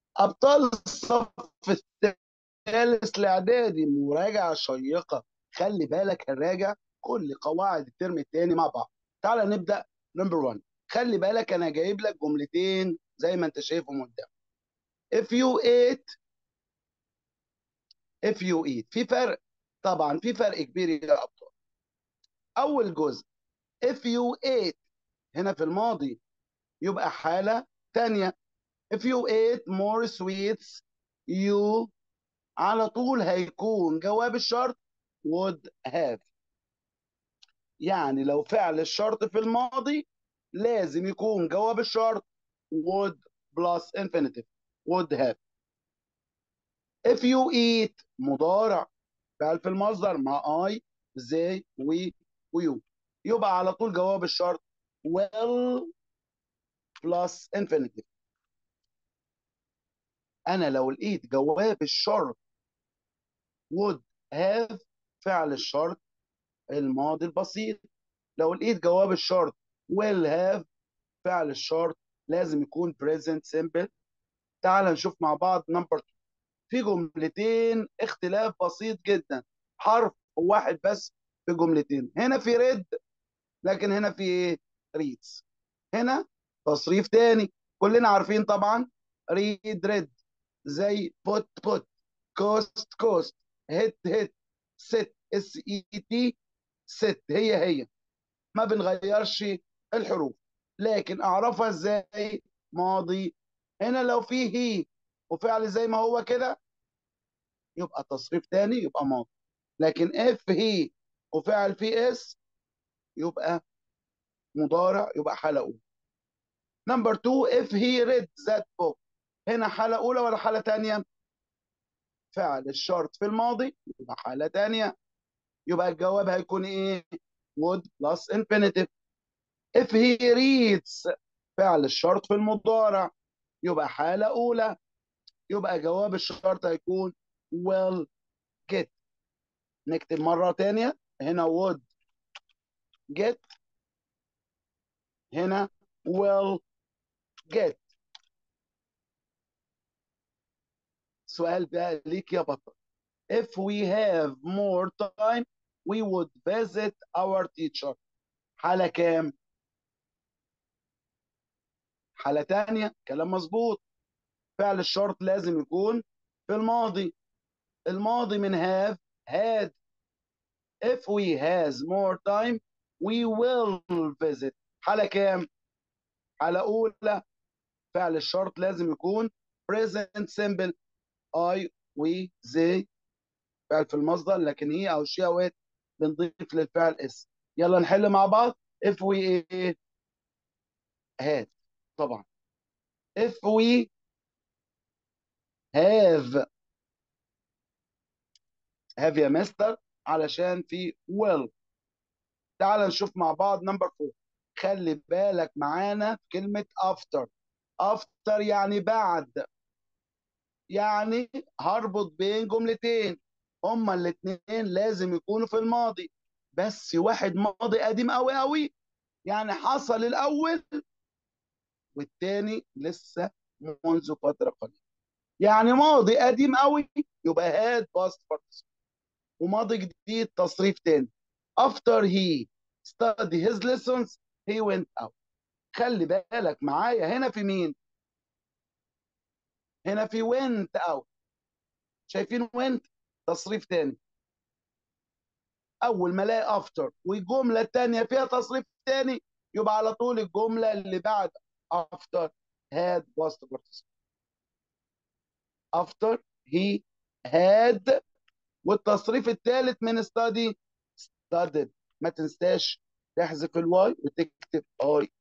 ابطال الصف الثالث الاعدادي مراجعه شيقه خلي بالك هنراجع كل قواعد الترم الثاني مع بعض تعالى نبدا نمبر 1 خلي بالك انا جايب لك جملتين زي ما انت شايفهم قدام if you ate if you eat في فرق طبعا في فرق كبير يا ابطال اول جزء if you ate هنا في الماضي يبقى حاله ثانيه if you ate more sweets you على طول هيكون جواب الشرط would have يعني لو فعل الشرط في الماضي لازم يكون جواب الشرط would plus infinitive would have if you eat مضارع فعل في المصدر مع I they we ويو يبقى على طول جواب الشرط will plus infinitive انا لو لقيت جواب الشرط would have فعل الشرط الماضي البسيط لو لقيت جواب الشرط will have فعل الشرط لازم يكون present simple تعال نشوف مع بعض نمبر 2 في جملتين اختلاف بسيط جدا حرف واحد بس في جملتين هنا في ريد لكن هنا في ايه ريدز هنا تصريف تاني كلنا عارفين طبعا ريد ريد زي بوت بوت كوست كوست هيت هيت ست اس اي تي ست هي هي ما بنغيرش الحروف لكن اعرفها ازاي ماضي هنا لو فيه هي وفعل زي ما هو كده يبقى تصريف تاني يبقى ماضي لكن اف هي وفعل فيه اس يبقى مضارع يبقى حالة أولى. نمبر 2 if he read that book هنا حالة أولى ولا حالة تانية؟ فعل الشرط في الماضي يبقى حالة تانية يبقى الجواب هيكون إيه؟ would plus infinitive if he reads فعل الشرط في المضارع يبقى حالة أولى يبقى جواب الشرط هيكون will get نكتب مرة تانية هنا would get هنا will get سؤال بقى ليك يا بطل if we have more time we would visit our teacher حالة كام؟ حالة تانية كلام مظبوط فعل الشرط لازم يكون في الماضي الماضي من have had if we has more time we will visit حالة كام؟ حالة أولى فعل الشرط لازم يكون present simple I we they فعل في المصدر لكن هي أو شي أو it بنضيف للفعل اس يلا نحل مع بعض if we had طبعا if we have have يا مستر علشان في will تعال نشوف مع بعض نمبر 4 خلي بالك معانا في كلمة after after يعني بعد يعني هربط بين جملتين هما الاتنين لازم يكونوا في الماضي بس واحد ماضي قديم قوي قوي يعني حصل الاول والتاني لسه منذ فترة قليلة يعني ماضي قديم قوي يبقى هاد باست participle وماضي جديد تصريف تاني after he studied his lessons he went out خلي بالك معايا هنا في مين هنا في went out شايفين went تصريف تاني اول ما الاقي after والجمله الثانيه فيها تصريف تاني يبقى على طول الجمله اللي بعد after had was the participle after he had والتصريف الثالث من study studied ما تنساش تحذف الواي وتكتب اي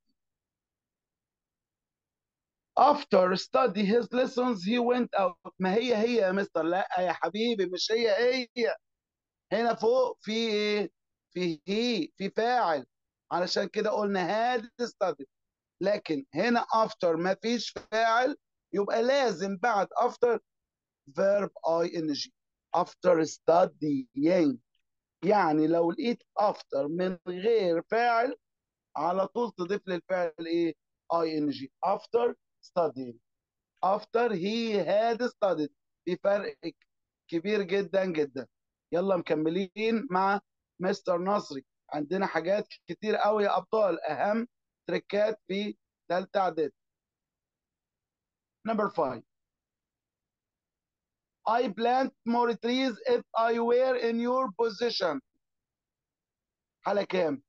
after study his lessons he went out ما هي هي يا مستر لا يا حبيبي مش هي هي هنا فوق في ايه في هي في فاعل علشان كده قلنا had studied لكن هنا after ما فيش فاعل يبقى لازم بعد after verb ing after studying يعني لو لقيت after من غير فاعل على طول تضيف للفعل ايه ing after studying after he had studied في فرق كبير جدا جدا يلا مكملين مع مستر نصري عندنا حاجات كتير قوي يا ابطال اهم تريكات في ثالثه اعدادي number 5 I plant more trees if I were in your position حالة كام؟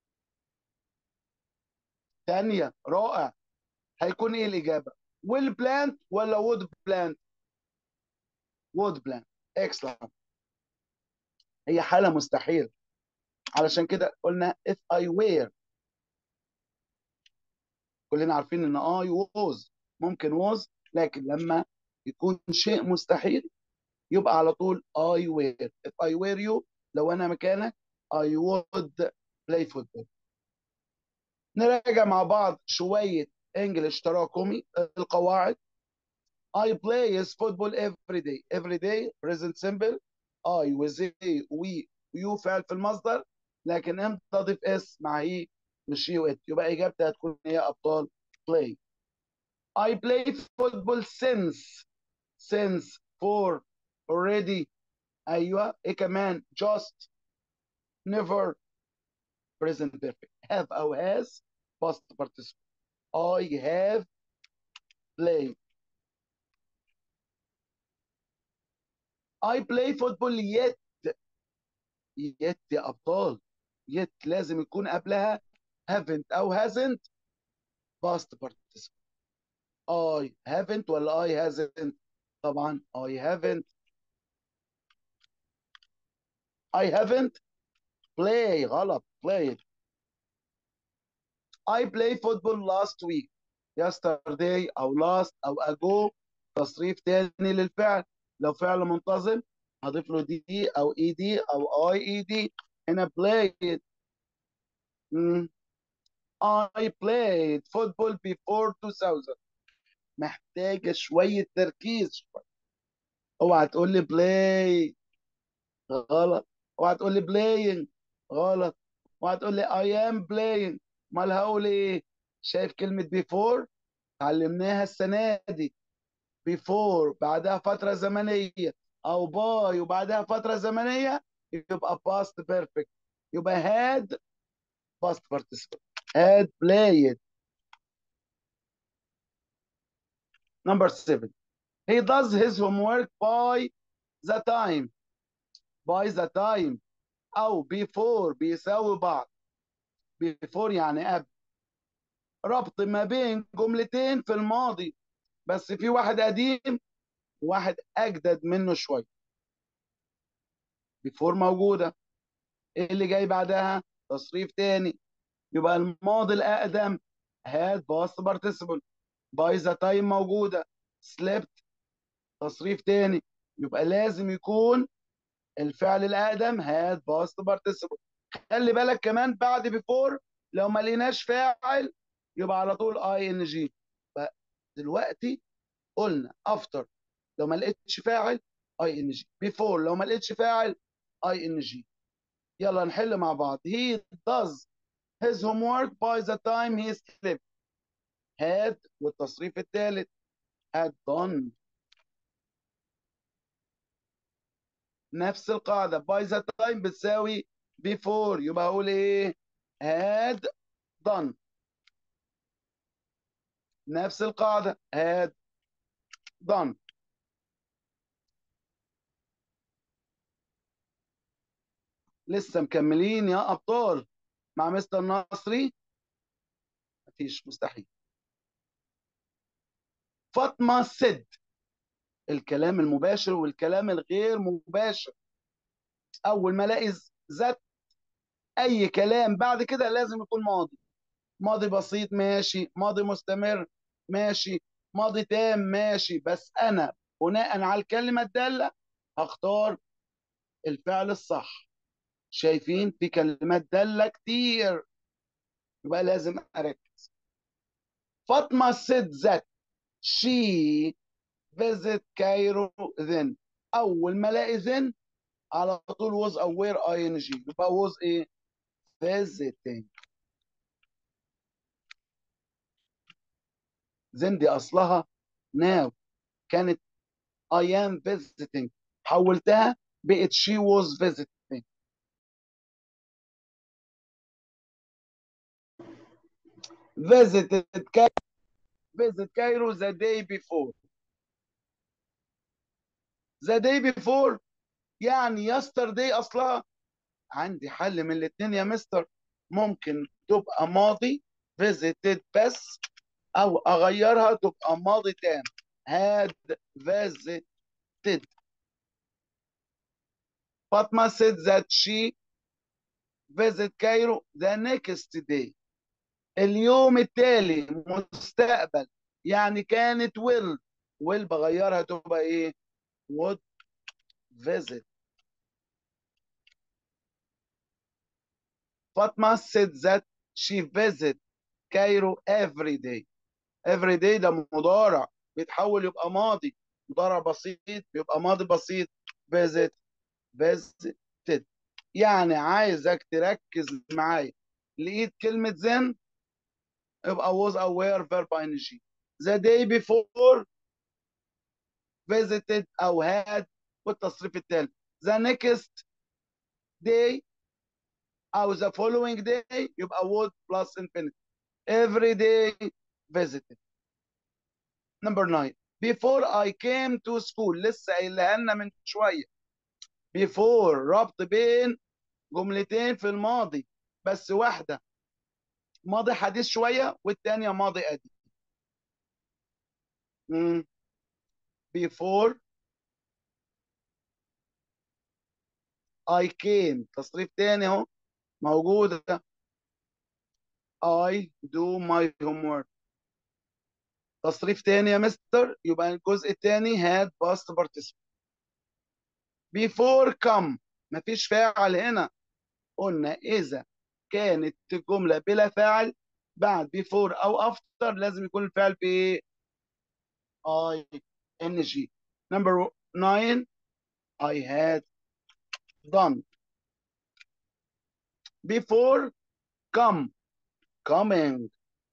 ثانية رائع هيكون ايه الإجابة؟ will plant ولا would plant؟ would plant excellent هي حالة مستحيل علشان كده قلنا if I were كلنا عارفين ان I was ممكن was لكن لما يكون شيء مستحيل يبقى على طول I were if I were you لو انا مكانك I would play football نراجع مع بعض شوية انجلش تراكمي القواعد I play football every day every day present simple I with they we you فعل في المصدر لكن امتى اضيف اس مع هي مش هي وات يبقى اجابتي هتكون هي ابطال play I play football since since for already ايوه ايه كمان just never present perfect have او has past participle I have played I play football yet yet يا ابطال yet لازم يكون قبلها haven't او hasn't past participle I haven't ولا I hasn't طبعا I haven't I haven't play غلط played I play football last week yesterday أو last أو ago تصريف تاني للفعل لو فعل منتظم هضيف له دي أو اي دي أو اي اي دي هنا played مم. I played football before 2000 محتاجة شوية تركيز شوية اوعى تقول لي play غلط اوعى تقول لي playing غلط اوعى تقول لي I am playing امال هقول ايه شايف كلمة before اتعلمناها السنة دي before بعدها فترة زمنية او باي وبعدها فترة زمنية يبقى past perfect يبقى had past participle had played number seven he does his homework by the time by the time او before بيساوي بعض before يعني قبل ربط ما بين جملتين في الماضي بس في واحد قديم وواحد اجدد منه شويه before موجوده ايه اللي جاي بعدها تصريف تاني يبقى الماضي الاقدم had past participle by the time موجوده slept تصريف تاني يبقى لازم يكون الفعل الاقدم had past participle خلي بالك كمان بعد before لو ما لقيناش فاعل يبقى على طول اي ان جي دلوقتي قلنا after لو ما لقيتش فاعل اي ان جي before لو ما لقيتش فاعل اي ان جي يلا نحل مع بعض he does his homework by the time he slept had والتصريف الثالث had done نفس القاعدة by the time بتساوي before يبقى هقول ايه had done نفس القاعدة had done لسه مكملين يا أبطال مع مستر نصري مفيش مستحيل فاطمة سد الكلام المباشر والكلام الغير مباشر أول ما ألاقي ذات أي كلام بعد كده لازم يكون ماضي ماضي بسيط ماشي ماضي مستمر ماشي ماضي تام ماشي بس أنا بناء على الكلمة الدالة هختار الفعل الصح شايفين في كلمات دالة كتير يبقى لازم أركز فاطمة said that she visit Cairo then أول ما ألاقي then على طول was aware ing يبقى was إيه visiting then دي أصلها now كانت I am visiting حولتها بقت she was visiting visited Cairo visit Cairo the day before the day before يعني yesterday أصلها عندي حل من الاثنين يا مستر ممكن تبقى ماضي visited بس أو أغيرها تبقى ماضي تام had visited Fatma said that she visit Cairo the next day اليوم التالي مستقبل يعني كانت will will بغيرها تبقى ايه would visit Fatma said that she visit Cairo every day every day ده مضارع بيتحول يبقى ماضي مضارع بسيط بيبقى ماضي بسيط visit visited يعني عايزك تركز معايا لقيت كلمة then يبقى was aware verb ing the day before visited أو had والتصريف التالي the next day أو the following day يبقى would plus infinite every day visited number nine before I came to school لسه قايلها لنا من شوية before ربط بين جملتين في الماضي بس واحدة ماضي حديث شوية والتانية ماضي قديم مم. before I came تصريف تاني اهو موجودة I do my homework تصريف تاني يا مستر يبقى الجزء التاني had past participle before come مفيش فاعل هنا قلنا إذا كانت الجملة بلا فاعل بعد before أو after لازم يكون الفعل ب I N G number nine I had done before come coming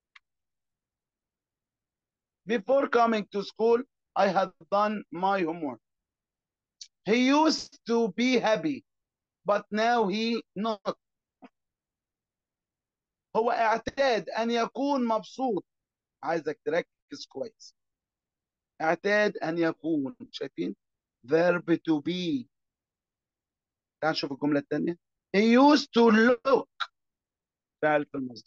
before coming to school I had done my homework he used to be happy but now he not هو اعتاد ان يكون مبسوط عايزك تركز كويس اعتاد ان يكون شايفين verb to be تعال نشوف الجملة الثانية he used to look فعل في المصدر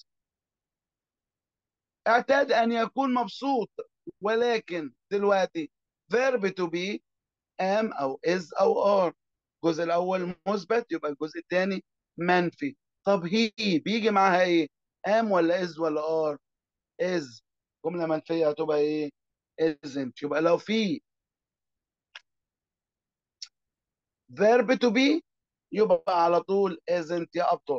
اعتاد ان يكون مبسوط ولكن دلوقتي verb to be am او is او are الجزء الاول مثبت يبقى الجزء الثاني منفي طب هي بيجي معاها ايه am ولا is ولا are is جملة منفية هتبقى ايه isn't يبقى لو في verb to be يبقى على طول isn't يا أبطال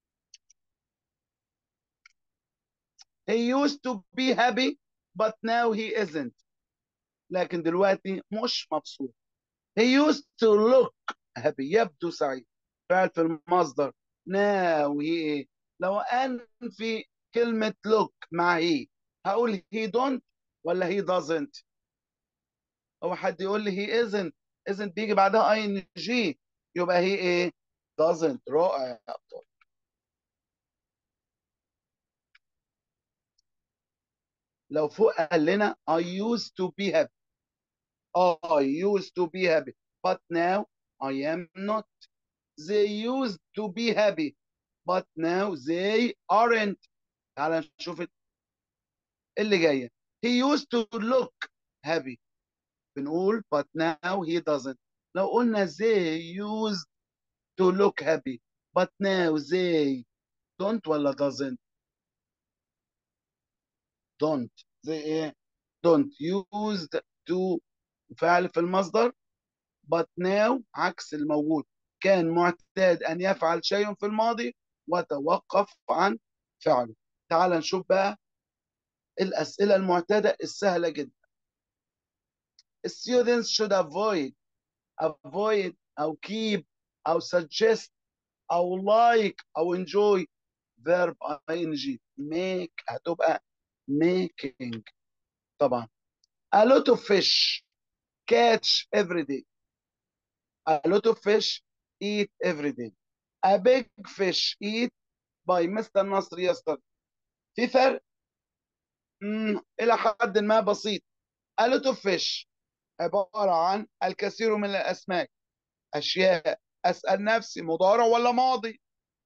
he used to be happy but now he isn't لكن دلوقتي مش مبسوط he used to look happy يبدو سعيد فعل في المصدر now he ايه لو أنفي كلمة look مع he هقول he don't ولا he doesn't هو حد يقول لي he isn't isn't بيجي بعدها ing يبقى هي ايه doesn't رائع يا ابطال لو فوق قال لنا I used to be happy I used to be happy but now I am not they used to be happy but now they aren't تعال نشوف اللي جايه he used to look happy بنقول but now he doesn't لو قلنا they used to look happy but now they don't ولا doesn't don't they ايه don't used to فعل في المصدر but now عكس الموجود كان معتاد أن يفعل شيء في الماضي وتوقف عن فعله تعال نشوف بقى الأسئلة المعتادة السهلة جدا students should avoid avoid أو keep أو suggest أو like أو enjoy verb ing make هتبقى making طبعا a lot of fish catch every day a lot of fish eat every day a big fish eat by Mr. نصر yesterday في فرق مم. إلى حد ما بسيط a lot of fish عبارة عن الكثير من الأسماك أشياء أسأل نفسي مضارع ولا ماضي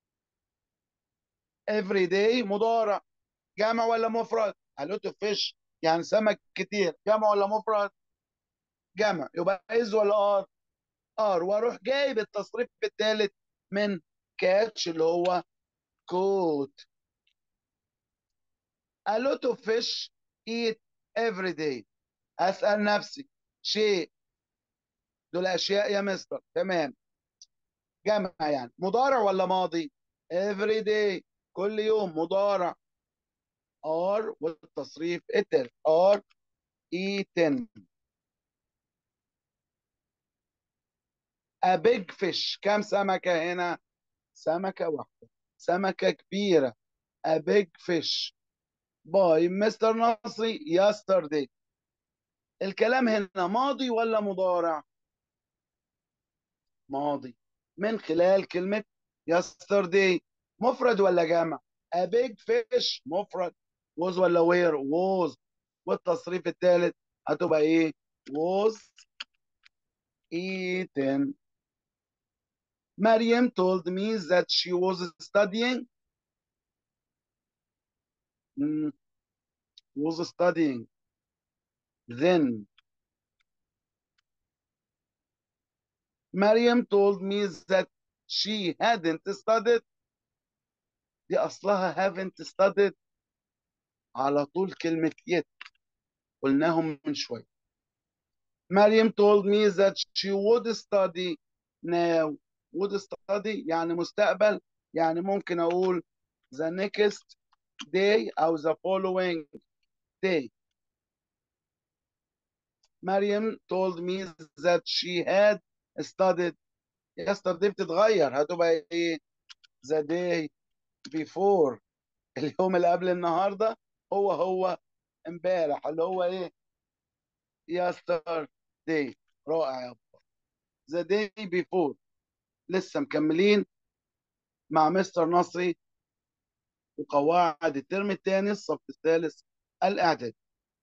every day مضارع جمع ولا مفرد a lot of fish يعني سمك كتير جمع ولا مفرد جمع يبقى is ولا ار ار واروح جايب التصريف الثالث من كاتش اللي هو كوت a lot of fish eat every day اسال نفسي شيء دول اشياء يا مستر تمام جمع يعني مضارع ولا ماضي every day كل يوم مضارع are والتصريف اتر are eaten a big fish كم سمكة هنا سمكة واحدة سمكة كبيرة a big fish by مستر نصري yesterday الكلام هنا ماضي ولا مضارع ماضي من خلال كلمة yesterday مفرد ولا جمع a big fish مفرد was ولا where was والتصريف الثالث هتبقى ايه was eaten مريم told me that she was studying mm, was studying then مريم told me that she hadn't studied دي أصلها haven't studied على طول كلمة yet قلناهم من شوية مريم told me that she would study now would study يعني مستقبل يعني ممكن أقول the next day أو the following day مريم told me that she had studied yesterday بتتغير هتبقى ايه the day before اليوم اللي قبل النهارده هو هو امبارح اللي هو ايه yesterday رائع يا ابا the day before لسه مكملين مع مستر نصري وقواعد الترم الثاني الصف الثالث الاعداد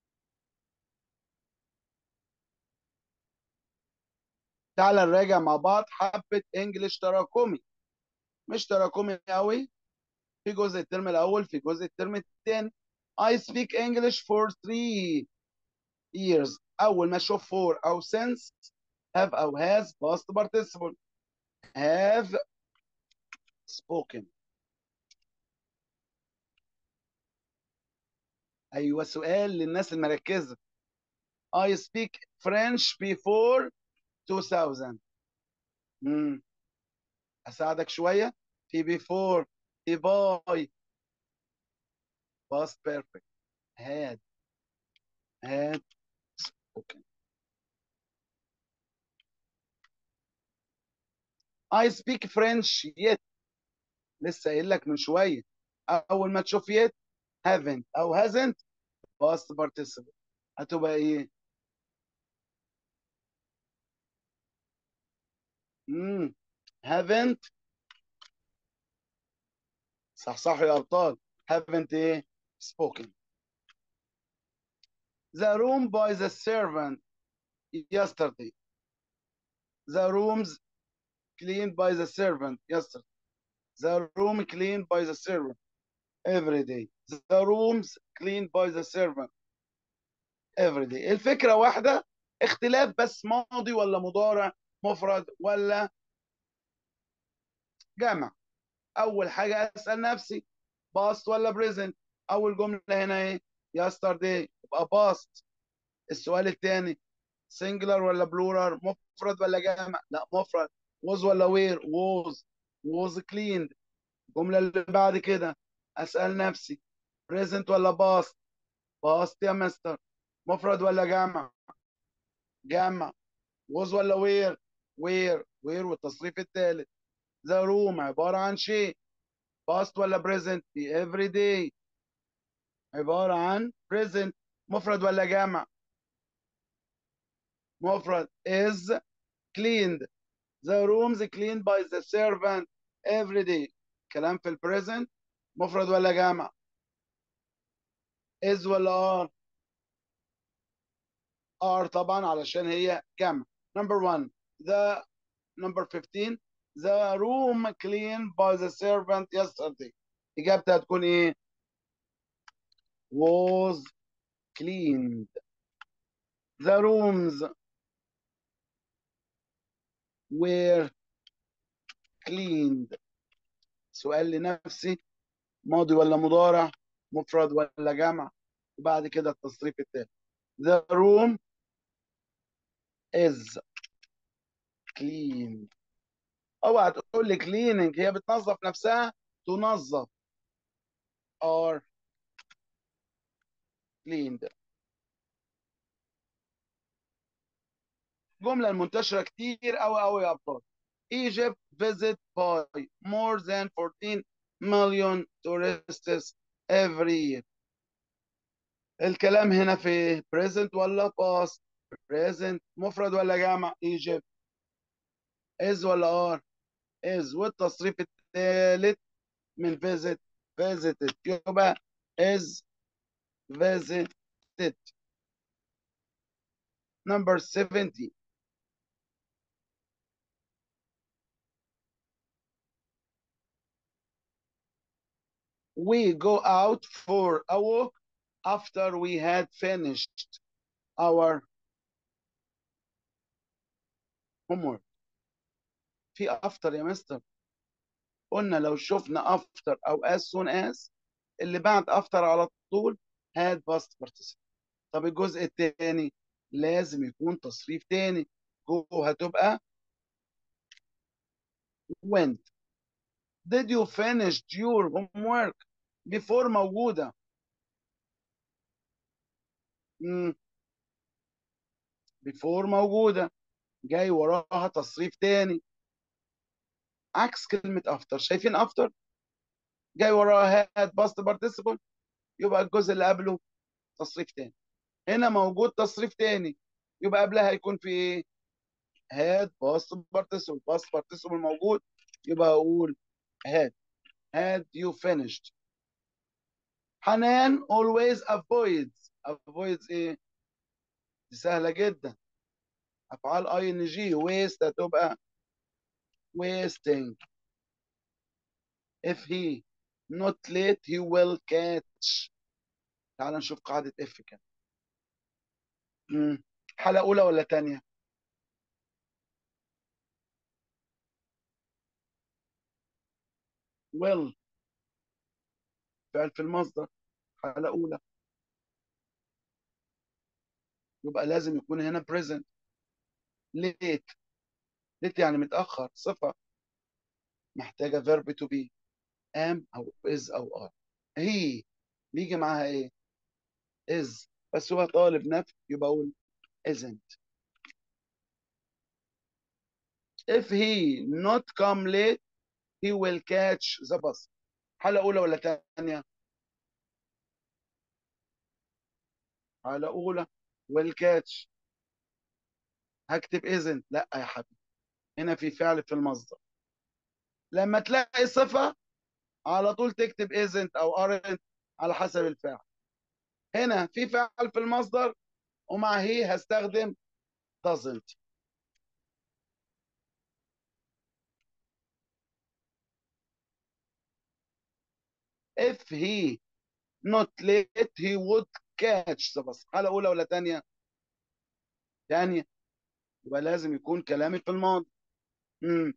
تعال نراجع مع بعض حبة انجلش تراكمي مش تراكمي قوي في جزء الترم الاول في جزء الترم الثاني I speak English for three years اول ما اشوف for او since have او has past participle have spoken ايوه سؤال للناس المركزه I speak French before 2000 امم اساعدك شويه في before في by past perfect had had spoken I speak French yet لسه قايل لك من شويه اول ما تشوف yet haven't او hasn't past participle هتبقى ايه امم haven't صح صح يا ابطال haven't ايه spoken the room by the servant yesterday the rooms cleaned by the servant yesterday the room cleaned by the servant every day the rooms cleaned by the servant every day الفكرة واحدة اختلاف بس ماضي ولا مضارع مفرد ولا جمع اول حاجه اسال نفسي باست ولا بريزنت اول جمله هنا ايه yesterday يبقى باست السؤال الثاني سنجلر ولا بلورال مفرد ولا جمع لا مفرد was ولا وير was was cleaned الجمله اللي بعد كده اسال نفسي present ولا باست باست يا مستر مفرد ولا جمع جمع was ولا وير وير وير والتصريف الثالث ذا روم عبارة عن شيء past ولا present في every day عبارة عن present مفرد ولا جمع مفرد is cleaned the rooms cleaned by the servant every day كلام في البريزنت مفرد ولا جمع is ولا are are طبعا علشان هي جمع number one the number 15 the room cleaned by the servant yesterday إجابتها هتكون إيه was cleaned the rooms were cleaned سؤال لنفسي ماضي ولا مضارع مفرد ولا جمع وبعد كده التصريف التاني the room is clean اوعى تقول لي cleaning هي بتنظف نفسها تنظف are cleaned جملة المنتشرة كتير قوي قوي يا أبطال Egypt visit by more than 14 million tourists every year الكلام هنا في present ولا past present مفرد ولا جمع Egypt is ولا are is والتصريف الثالث من visit visited يبقى is visited number 70 we go out for a walk after we had finished our homework في after يا مستر قلنا لو شفنا after او as soon as اللي بعد after على طول had past participle طب الجزء الثاني لازم يكون تصريف تاني جو هتبقى went did you finish your homework before موجودة مم. before موجودة جاي وراها تصريف تاني عكس كلمة after شايفين after جاي وراها had past participle يبقى الجزء اللي قبله تصريف تاني هنا موجود تصريف تاني يبقى قبلها هيكون في ايه had past participle past participle موجود يبقى اقول had had you finished حنان always avoids avoids ايه دي سهلة جدا افعال اي ان جي waste هتبقى wasting if he not late he will catch تعال نشوف قاعدة اف كده مم. حالة أولى ولا تانية؟ will فعل في المصدر حالة أولى يبقى لازم يكون هنا present late late يعني متأخر صفة محتاجة verb to be am أو is أو are he بيجي معاها إيه؟ is بس هو طالب نفي يبقى أقول isn't if he not come late he will catch the bus حالة أولى ولا تانية؟ حالة أولى will catch هكتب isn't لا يا حبيبي هنا في فعل في المصدر لما تلاقي صفة على طول تكتب isn't أو aren't على حسب الفعل هنا في فعل في المصدر ومع هي هستخدم doesn't if he not late he would catch the bus حالة أولى ولا تانية؟ تانية يبقى لازم يكون كلامي في الماضي مم.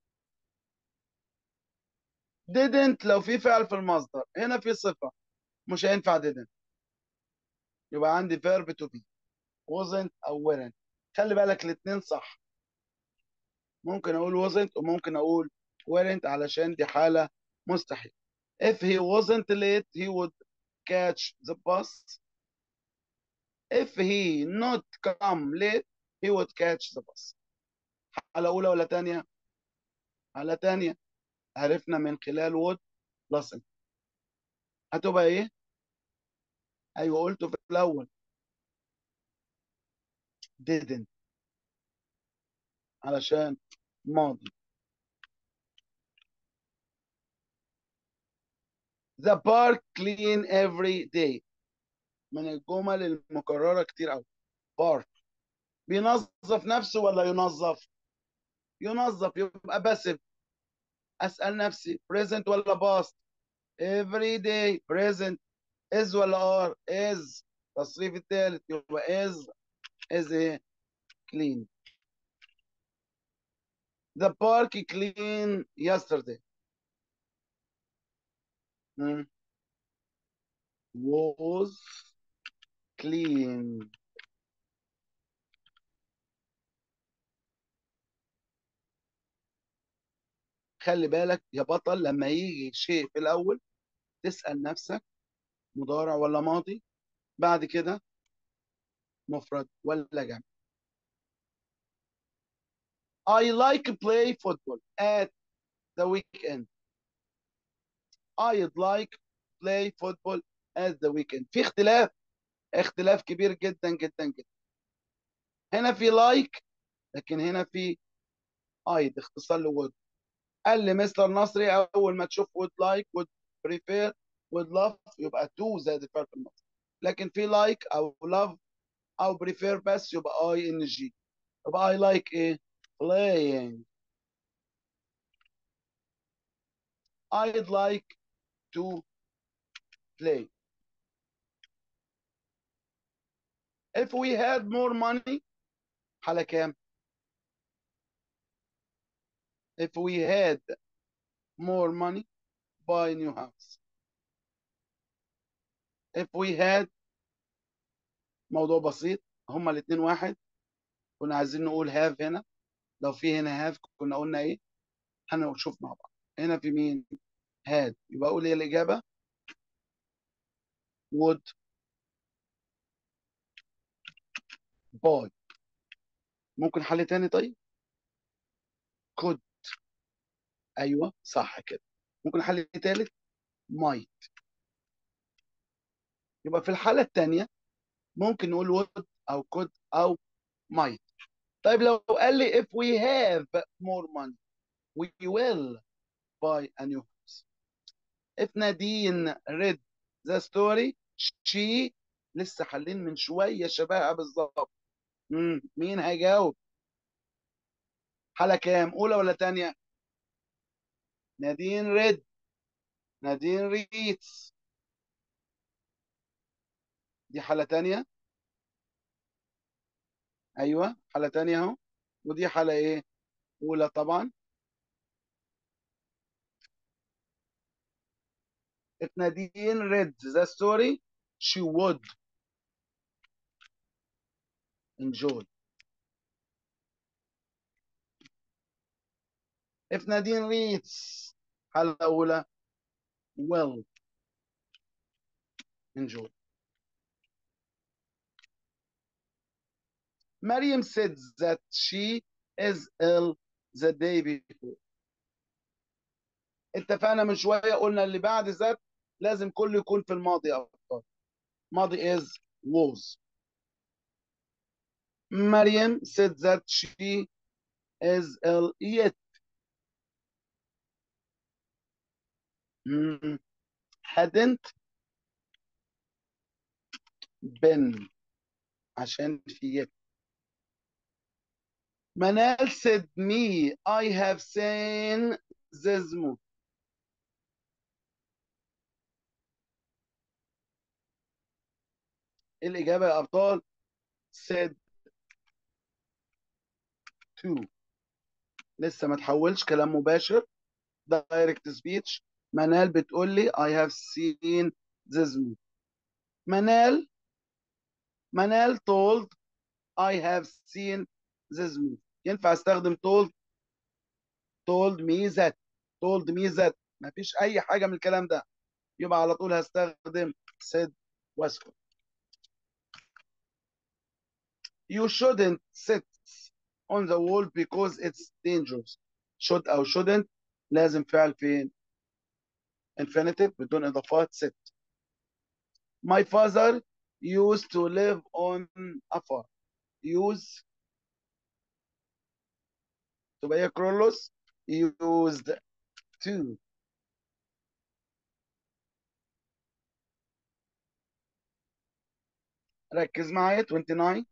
didn't لو في فعل في المصدر هنا في صفة مش هينفع didn't يبقى عندي verb to be wasn't أو weren't خلي بالك الاتنين صح ممكن أقول wasn't وممكن أقول weren't علشان دي حالة مستحيل if he wasn't late he would catch the bus if he not come late he would catch the bus حالة أولى ولا تانية؟ حالة تانية عرفنا من خلال would plus it. هتبقى إيه؟ أيوه قلته في الأول didn't علشان ماضي The park clean every day من الجمل المكررة كتير أوي park بينظف نفسه ولا ينظف؟ ينظف يبقى باسف أسأل نفسي present ولا past؟ every day present is ولا are؟ is التصريف الثالث يبقى is is ايه؟ clean The park clean yesterday. Hmm. Was clean. خلي بالك يا بطل لما يجي شيء في الأول تسأل نفسك مضارع ولا ماضي بعد كده مفرد ولا جمع I like play football at the weekend I'd like play football at the weekend في اختلاف اختلاف كبير جدا جدا جدا هنا في like لكن هنا في I'd اختصار لwould قال لي مستر نصري اول ما تشوف would like would prefer would love يبقى to زائد الفعل في النص لكن في like او love او prefer بس يبقى I ان جي يبقى I like ايه playing I'd like to play if we had more money حالة كام if we had more money buy new house if we had موضوع بسيط هما الاثنين واحد كنا عايزين نقول have هنا لو في هنا have كنا قلنا ايه هنشوف مع بعض هنا في مين had يبقى اقول ايه الاجابه would buy ممكن حل تاني طيب could ايوه صح كده ممكن حل تالت might يبقى في الحاله الثانيه ممكن نقول would او could او might طيب لو قال لي if we have more money we will buy a new house if Nadine read the story she لسه حالين من شويه شبهها بالظبط مم، مين هيجاوب حالة كام اولى ولا تانية نادين ريد نادين ريتس دي حالة تانية ايوه حالة تانية اهو ودي حالة ايه اولى طبعا if Nadine read the story she would enjoy if Nadine reads حالة أولى will enjoy Mariam said that she is ill the day before اتفقنا من شوية قلنا اللي بعد ذات لازم كله يكون في الماضي يا أبطال ماضي is was Mariam said that she is ill yet Hmm. hadn't been عشان في yet Manal said me I have seen this movie الإجابة يا أبطال said to لسه ما تحولش كلام مباشر direct speech منال بتقول لي I have seen this movie منال منال told I have seen this movie ينفع استخدم told told me that told me that ما فيش أي حاجة من الكلام ده يبقى على طول هستخدم said واسكت You shouldn't sit on the wall because it's dangerous. should أو shouldn't لازم فعل فين؟ infinitive بدون إضافات sit. My father used to live on a farm. Use تبقى هي كرولوس used to ركز معايا 29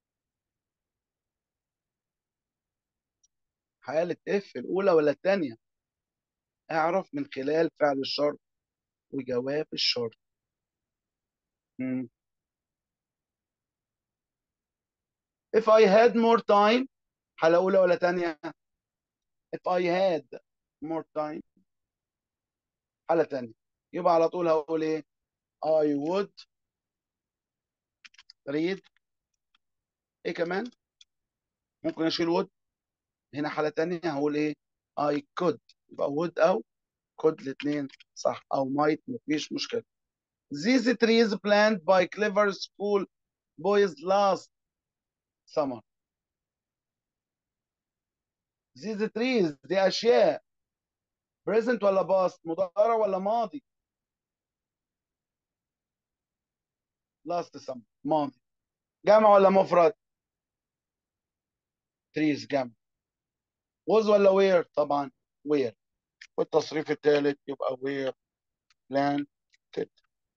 حالة اف الأولى ولا الثانية اعرف من خلال فعل الشرط وجواب الشرط مم. If I had more time حالة أولى ولا تانية؟ If I had more time حالة تانية يبقى على طول هقول إيه؟ I would read إيه كمان؟ ممكن أشيل would هنا حالة تانية هقول إيه؟ I could يبقى would أو could الاتنين صح أو might مفيش مشكلة These trees planted by clever school boys last summer These trees دي أشياء present ولا past مضارع ولا ماضي last summer ماضي جمع ولا مفرد trees جمع was ولا where طبعا where والتصريف الثالث يبقى where planted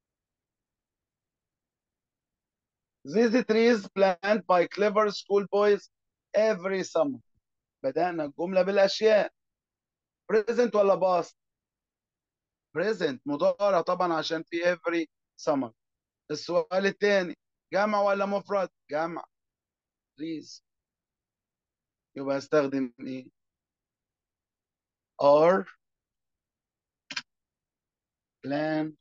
These trees planted by clever school boys every summer بدأنا الجملة بالأشياء present ولا past present مضارع طبعا عشان في every summer السؤال الثاني جمع ولا مفرد جمع trees يبقى استخدم ايه are planted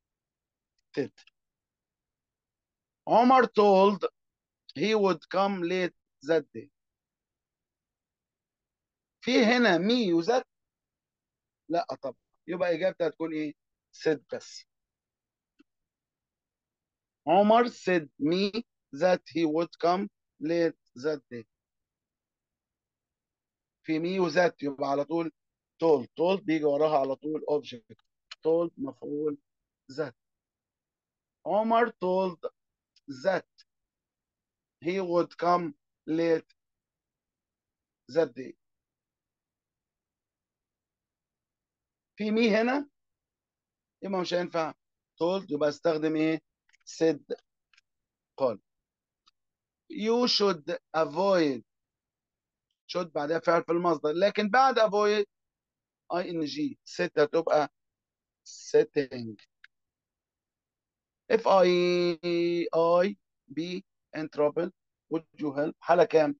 عمر told he would come late that day في هنا مي وذات لا طبعا يبقى اجابتها هتكون ايه said بس عمر said me that he would come late that day في مي وذات يبقى على طول told told بيجي وراها على طول object told مفعول ذات عمر told that he would come late that day في مي هنا يبقى مش هينفع told يبقى استخدم ايه said قال you should avoid should بعدها فعل في المصدر لكن بعد avoid ing sit هتبقى sitting if I I be in trouble would you help حالة كام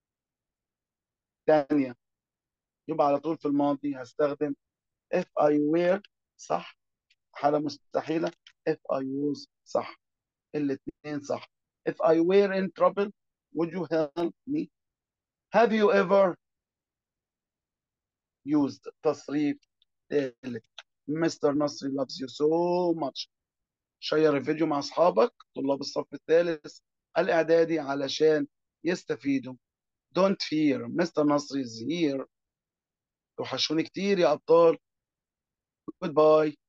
ثانية يبقى على طول في الماضي هستخدم if I were صح حالة مستحيلة if I was صح الاثنين صح if I were in trouble would you help me have you ever used تصريف ثالث Mr. Nasri loves you so much شير الفيديو مع أصحابك طلاب الصف الثالث الإعدادي علشان يستفيدوا don't fear Mr. Nasri is here توحشوني كتير يا أبطال goodbye